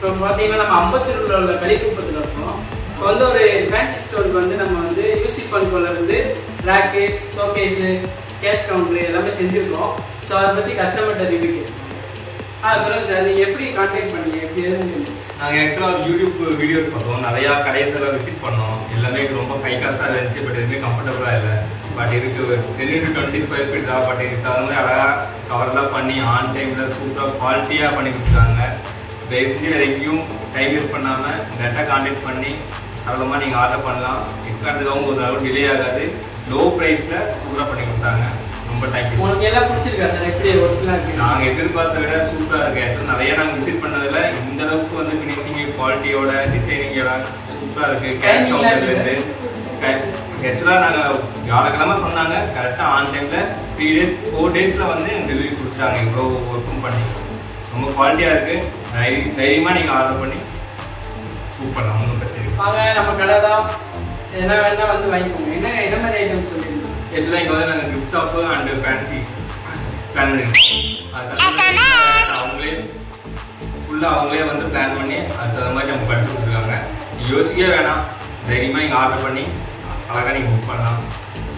இப்போ பார்த்தீங்கன்னா நம்ம அம்பத்தூரில் உள்ள கலிக்குப்பத்தில் இருக்கோம் இப்போ வந்து ஒரு ஃபேன்சி ஸ்டோருக்கு வந்து நம்ம வந்து யூசி பண்போல இருந்து ரேக்கு ஷோகேஸு கேஷ் கவுண்டர் எல்லாமே செஞ்சுருக்கோம் ஸோ அதை பற்றி கஸ்டமர்கிட்ட ரிவ்யூ கேட்போம் ஆ சொல்லுங்கள் சார் நீங்கள் எப்படி கான்டாக்ட் பண்ணீங்க எப்படி எதுவும் நாங்கள் ஆக்சுவலாக ஒரு யூடியூப் வீடியோஸ் பார்த்தோம் நிறையா கடைஸ் எல்லாம் விசிட் பண்ணோம் எல்லாமே ரொம்ப ஹை காஸ்ட்டாக இருந்துச்சு பட் எதுவுமே கம்ஃபர்டபுளாக இல்லை பட் இதுக்கு ten to twenty square feet தான் பட் இதுக்கு தகுந்த மாதிரி அழகாக கவர்லாம் பண்ணி ஆன் டைமில் சூப்பராக குவாலிட்டியாக பண்ணி கொடுத்துருக்காங்க தயவு செஞ்சு வேறு எங்கேயும் டைம் வேஸ்ட் பண்ணாமல் டேரெக்டாக கான்டாக்ட் பண்ணி சரளமாக நீங்கள் ஆர்டர் பண்ணலாம் எக்ஸ்ட்ராட்டுக்காகவும் ஒரு அளவு டிலே ஆகாது லோ ப்ரைஸில் சூப்பராக பண்ணி கொடுத்தாங்க ரொம்ப தேங்க்யூ உங்களுக்கு எல்லாம் பிடிச்சிருக்கா சார் எப்படி ஒர்க்லாம் இருக்கு நாங்கள் எதிர்பார்த்த விட சூப்பராக இருக்கு ஆக்சுவலாக நிறைய நாங்கள் விசிட் பண்ணதில் இந்த அளவுக்கு வந்து ஃபினிஷிங் குவாலிட்டியோட டிசைனிங்கோட சூப்பராக இருக்கு கேஷ் Timing எல்லாம் கவுண்டர்லேருந்து ஆக்சுவலாக நாங்கள் வியாழக்கிழமை சொன்னாங்க கரெக்டாக ஆன் டைமில் த்ரீ டேஸ் ஃபோர் டேஸில் வந்து டெலிவரி கொடுத்துட்டாங்க இவ்வளோ ஒர்க்கும் பண்ணி ரொம்ப குவாலிட்டியாக இருக்கு தை தைரியமாக நீங்கள் ஆர்டர் பண்ணி புக் பண்ணலாம் ஒன்றும் பிரச்சனை இல்லை வாங்க நம்ம கடை தான் என்ன வேணா வந்து வாங்கிக்கோங்க என்ன என்ன மாதிரி ஐட்டம் சொல்லியிருந்தோம் ஆக்சுவலாக இங்கே வந்து நாங்கள் gift shop and fancy plan பண்ணிருக்கோம் அதனால அவங்களே ஃபுல்லாக அவங்களே வந்து பிளான் பண்ணி அதுக்கு தகுந்த மாதிரி நம்ம பண்ணி கொடுத்துருக்காங்க யோசிக்கவே வேணாம் தைரியமாக நீங்கள் ஆர்டர் பண்ணி அழகாக நீங்கள் புக் பண்ணலாம்